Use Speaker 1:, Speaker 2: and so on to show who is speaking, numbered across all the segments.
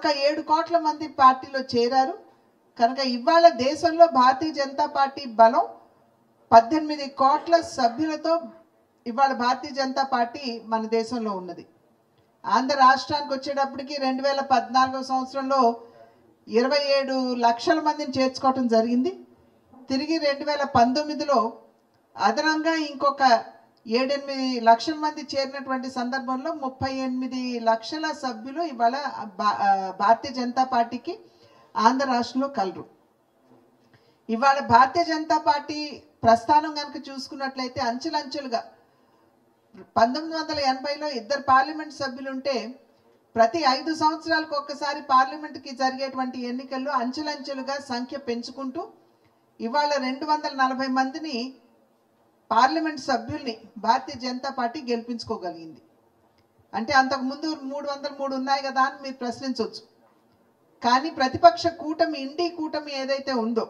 Speaker 1: ఏడు కోట్ల మంది పార్టీలో చేరారు కనుక ఇవాళ దేశంలో భారతీయ జనతా పార్టీ బలం పద్దెనిమిది కోట్ల సభ్యులతో ఇవాళ భారతీయ జనతా పార్టీ మన దేశంలో ఉన్నది ఆంధ్ర రాష్ట్రానికి వచ్చేటప్పటికి రెండు వేల పద్నాలుగో సంవత్సరంలో ఇరవై ఏడు లక్షల మందిని చేర్చుకోవటం జరిగింది తిరిగి రెండు వేల పంతొమ్మిదిలో అదనంగా ఇంకొక ఏడెనిమిది లక్షల మంది చేరినటువంటి సందర్భంలో ముప్పై ఎనిమిది లక్షల సభ్యులు ఇవాళ భా- ఆ, భారతీయ జనతా పార్టీకి ఆంధ్ర రాష్ట్రంలో కలరు ఇవాళ భారతీయ జనతా పార్టీ ప్రస్థానం కనుక చూసుకున్నట్లయితే అంచెలంచెలుగా పంతొమ్మిది వందల ఎనభైలో ఇద్దరు పార్లమెంట్ సభ్యులు ఉంటే ప్రతి ఐదు సంవత్సరాలకు ఒక్కసారి పార్లమెంట్కి జరిగేటువంటి ఎన్నికల్లో అంచెలంచెలుగా సంఖ్య పెంచుకుంటూ ఇవాళ రెండు వందల నలభై మందిని పార్లమెంట్ సభ్యుల్ని భారతీయ జనతా పార్టీ గెలిపించుకోగలిగింది అంటే అంతకు ముందు మూడు వందల మూడు ఉన్నాయి కదా అని మీరు ప్రశ్నించవచ్చు కానీ ప్రతిపక్ష కూటమి ఇండి కూటమి ఏదైతే ఉందో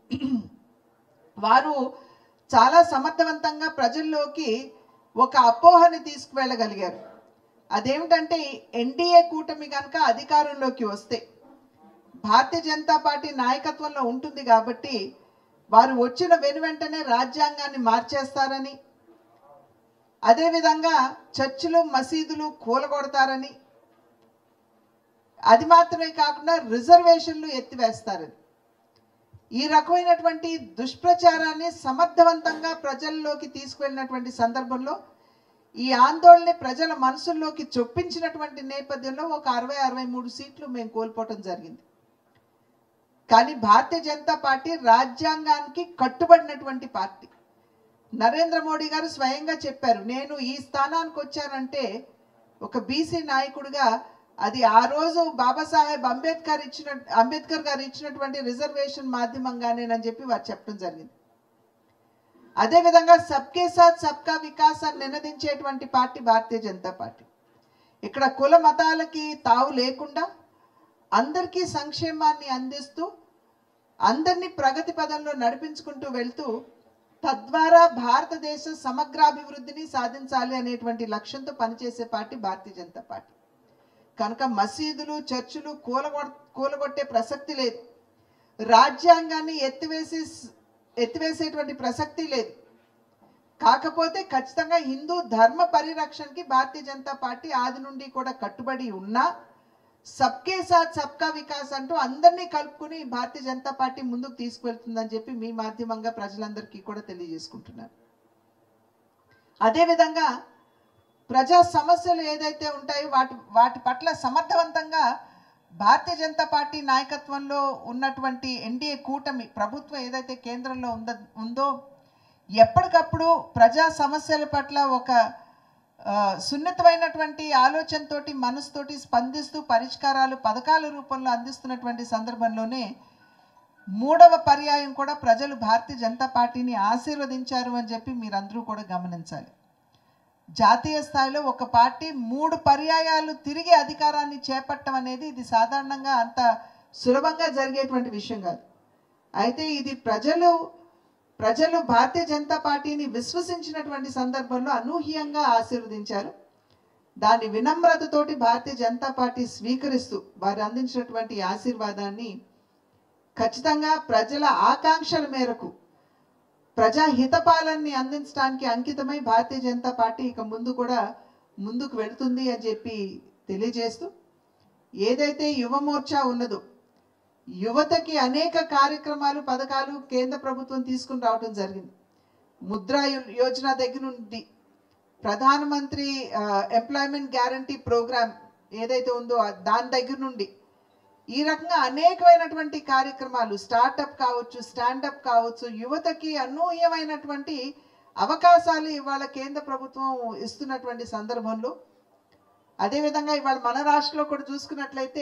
Speaker 1: వారు చాలా సమర్థవంతంగా ప్రజల్లోకి ఒక అపోహని తీసుకువెళ్ళగలిగారు అదేమిటంటే ఎన్డీఏ కూటమి కనుక అధికారంలోకి వస్తే భారతీయ జనతా పార్టీ నాయకత్వంలో ఉంటుంది కాబట్టి వారు వచ్చిన వెను వెంటనే రాజ్యాంగాన్ని మార్చేస్తారని అదేవిధంగా చర్చిలు మసీదులు కూలగొడతారని అది మాత్రమే కాకుండా రిజర్వేషన్లు ఎత్తివేస్తారని ఈ రకమైనటువంటి దుష్ప్రచారాన్ని సమర్థవంతంగా ప్రజల్లోకి తీసుకువెళ్ళినటువంటి సందర్భంలో ఈ ఆందోళన ప్రజల మనసుల్లోకి చొప్పించినటువంటి నేపథ్యంలో ఒక అరవై అరవై మూడు సీట్లు మేము కోల్పోవటం జరిగింది కానీ భారతీయ జనతా పార్టీ రాజ్యాంగానికి కట్టుబడినటువంటి పార్టీ నరేంద్ర మోడీ గారు స్వయంగా చెప్పారు నేను ఈ స్థానానికి వచ్చానంటే ఒక బీసీ నాయకుడిగా అది ఆ రోజు బాబాసాహెబ్ అంబేద్కర్ ఇచ్చిన అంబేద్కర్ గారు ఇచ్చినటువంటి రిజర్వేషన్ మాధ్యమంగానేనని చెప్పి వారు చెప్పడం జరిగింది అదేవిధంగా సబ్కే సాత్ సబ్కా వికాస్ అని నినదించేటువంటి పార్టీ భారతీయ జనతా పార్టీ ఇక్కడ కుల మతాలకి తావు లేకుండా అందరికీ సంక్షేమాన్ని అందిస్తూ అందరినీ ప్రగతి పదంలో నడిపించుకుంటూ వెళ్తూ తద్వారా భారతదేశ సమగ్రాభివృద్ధిని సాధించాలి అనేటువంటి లక్ష్యంతో పనిచేసే పార్టీ భారతీయ జనతా పార్టీ కనుక మసీదులు చర్చిలు కూలగొ కూలగొట్టే ప్రసక్తి లేదు రాజ్యాంగాన్ని ఎత్తివేసి ఎత్తివేసేటువంటి ప్రసక్తి లేదు కాకపోతే ఖచ్చితంగా హిందూ ధర్మ పరిరక్షణకి భారతీయ జనతా పార్టీ ఆది నుండి కూడా కట్టుబడి ఉన్నా సబ్కే సాత్ సబ్కా వికాస్ అంటూ అందరినీ కలుపుకుని భారతీయ జనతా పార్టీ ముందుకు తీసుకువెళ్తుందని చెప్పి మీ మాధ్యమంగా ప్రజలందరికీ కూడా తెలియజేసుకుంటున్నారు అదేవిధంగా ప్రజా సమస్యలు ఏదైతే ఉంటాయో వాటి వాటి పట్ల సమర్థవంతంగా భారతీయ జనతా పార్టీ నాయకత్వంలో ఉన్నటువంటి ఎన్డీఏ కూటమి ప్రభుత్వం ఏదైతే కేంద్రంలో ఉంద ఉందో ఎప్పటికప్పుడు ప్రజా సమస్యల పట్ల ఒక ఆ, సున్నితమైనటువంటి ఆలోచనతోటి మనసుతోటి స్పందిస్తూ పరిష్కారాలు పథకాల రూపంలో అందిస్తున్నటువంటి సందర్భంలోనే మూడవ పర్యాయం కూడా ప్రజలు భారతీయ జనతా పార్టీని ఆశీర్వదించారు అని చెప్పి మీరందరూ కూడా గమనించాలి జాతీయ స్థాయిలో ఒక పార్టీ మూడు పర్యాయాలు తిరిగి అధికారాన్ని చేపట్టడం అనేది ఇది సాధారణంగా అంత సులభంగా జరిగేటువంటి విషయం కాదు అయితే ఇది ప్రజలు ప్రజలు భారతీయ జనతా పార్టీని విశ్వసించినటువంటి సందర్భంలో అనూహ్యంగా ఆశీర్వదించారు దాని వినమ్రతతోటి భారతీయ జనతా పార్టీ స్వీకరిస్తూ వారు అందించినటువంటి ఆశీర్వాదాన్ని ఖచ్చితంగా ప్రజల ఆకాంక్షల మేరకు ప్రజా హితపాలనని అందించడానికి అంకితమై భారతీయ జనతా పార్టీ ఇక ముందు కూడా ముందుకు వెళుతుంది అని చెప్పి తెలియజేస్తూ ఏదైతే యువమోర్చా ఉన్నదో యువతకి అనేక కార్యక్రమాలు పథకాలు కేంద్ర ప్రభుత్వం తీసుకుని రావడం జరిగింది ముద్రా యో- యోజన దగ్గర నుండి ప్రధానమంత్రి ఎంప్లాయ్మెంట్ గ్యారంటీ ప్రోగ్రామ్ ఏదైతే ఉందో ఆ- దాని దగ్గర నుండి ఈ రకంగా అనేకమైనటువంటి కార్యక్రమాలు స్టార్టప్ కావచ్చు స్టాండప్ కావచ్చు యువతకి అనూహ్యమైనటువంటి అవకాశాలు ఇవాళ కేంద్ర ప్రభుత్వం ఇస్తున్నటువంటి సందర్భంలో అదేవిధంగా ఇవాళ మన రాష్ట్రంలో కూడా చూసుకున్నట్లయితే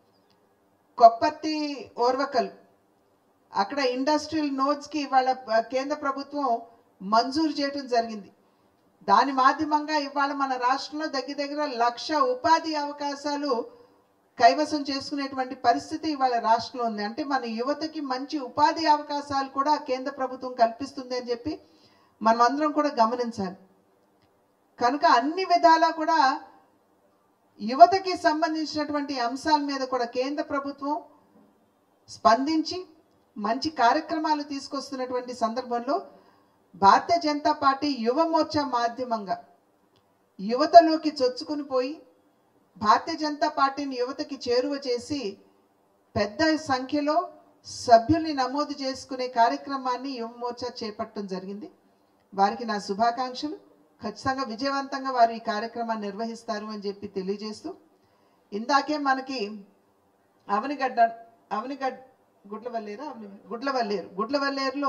Speaker 1: కొప్పర్తి ఓర్వకల్ అక్కడ ఇండస్ట్రియల్ నోట్స్కి ఇవాళ ప- కేంద్ర ప్రభుత్వం మంజూరు చేయడం జరిగింది దాని మాధ్యమంగా ఇవాళ మన రాష్ట్రంలో దగ్గర దగ్గర లక్ష ఉపాధి అవకాశాలు కైవసం చేసుకునేటువంటి పరిస్థితి ఇవాళ రాష్ట్రంలో ఉంది అంటే మన యువతకి మంచి ఉపాధి అవకాశాలు కూడా కేంద్ర ప్రభుత్వం కల్పిస్తుంది అని చెప్పి మనం అందరం కూడా గమనించాలి కనుక అన్ని విధాలా కూడా యువతకి సంబంధించినటువంటి అంశాల మీద కూడా కేంద్ర ప్రభుత్వం స్పందించి మంచి కార్యక్రమాలు తీసుకొస్తున్నటువంటి సందర్భంలో భారతీయ జనతా పార్టీ యువ మోర్చా మాధ్యమంగా యువతలోకి చొచ్చుకుని పోయి భారతీయ జనతా పార్టీని యువతకి చేరువ చేసి పెద్ద సంఖ్యలో సభ్యుల్ని నమోదు చేసుకునే కార్యక్రమాన్ని యువ మోర్చా చేపట్టడం జరిగింది వారికి నా శుభాకాంక్షలు ఖచ్చితంగా విజయవంతంగా వారు ఈ కార్యక్రమాన్ని నిర్వహిస్తారు అని చెప్పి తెలియజేస్తూ ఇందాకే మనకి అవనిగడ్డ అవనిగడ్ గుడ్లవల్లేరా అవని గుడ్లవల్లేరు గుడ్లవల్లేరులో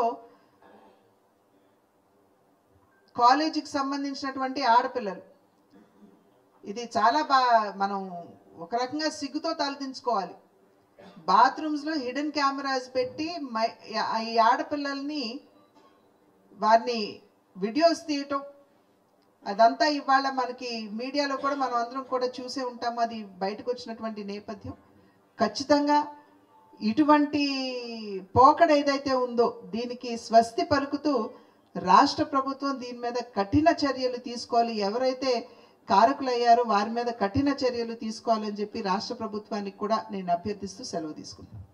Speaker 1: కాలేజీకి సంబంధించినటువంటి ఆడపిల్లలు ఇది చాలా బా మనం ఒక రకంగా సిగ్గుతో తలదించుకోవాలి బాత్రూమ్స్లో హిడెన్ కెమెరాస్ పెట్టి మై ఈ ఆడపిల్లల్ని వారిని వీడియోస్ తీయటం అదంతా ఇవాళ మనకి మీడియాలో కూడా మనం అందరం కూడా చూసే ఉంటాము అది బయటకు వచ్చినటువంటి నేపథ్యం ఖచ్చితంగా ఇటువంటి పోకడ ఏదైతే ఉందో దీనికి స్వస్తి పలుకుతూ రాష్ట్ర ప్రభుత్వం దీని మీద కఠిన చర్యలు తీసుకోవాలి ఎవరైతే కారకులయ్యారో వారి మీద కఠిన చర్యలు తీసుకోవాలని చెప్పి రాష్ట్ర ప్రభుత్వానికి కూడా నేను అభ్యర్థిస్తూ సెలవు తీసుకుంటాను